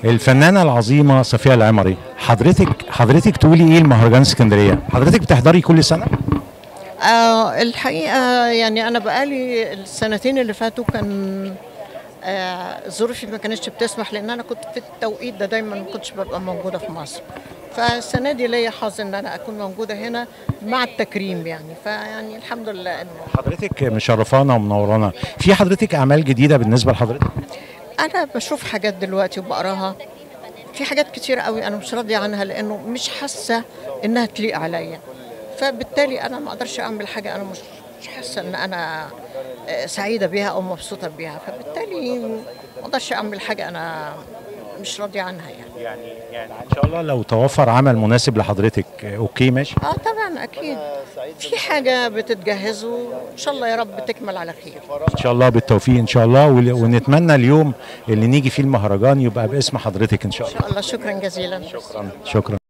الفنانه العظيمه صفيه العمري حضرتك حضرتك تقولي ايه المهرجان اسكندريه حضرتك بتحضري كل سنه آه الحقيقة يعني أنا بقالي السنتين اللي فاتوا كان آه ظروفي ما كانتش بتسمح لأن أنا كنت في التوقيت ده دايما ما كنتش ببقى موجودة في مصر فالسنة دي ليا حظ إن أنا أكون موجودة هنا مع التكريم يعني فيعني الحمد لله إنه حضرتك مشرفانا ومنورانا في حضرتك اعمال جديده بالنسبه لحضرتك أنا بشوف حاجات دلوقتي وبقراها في حاجات كتير قوي أنا مش راضية عنها لأنه مش حاسة إنها تليق عليا فبالتالي أنا ما أقدرش أعمل حاجة أنا مش مش حاسة إن أنا آه، سعيدة بيها أو مبسوطة بيها فبالتالي ما أقدرش أعمل حاجة أنا مش راضية عنها يعني يعني يعني ان شاء الله لو توفر عمل مناسب لحضرتك اوكي ماشي اه طبعا اكيد في حاجه بتتجهز وان شاء الله يا رب تكمل على خير ان شاء الله بالتوفيق ان شاء الله ول- ونتمنى اليوم اللي نيجي فيه المهرجان يبقى باسم حضرتك ان شاء ان الله شاء الله شكرا جزيلا شكرا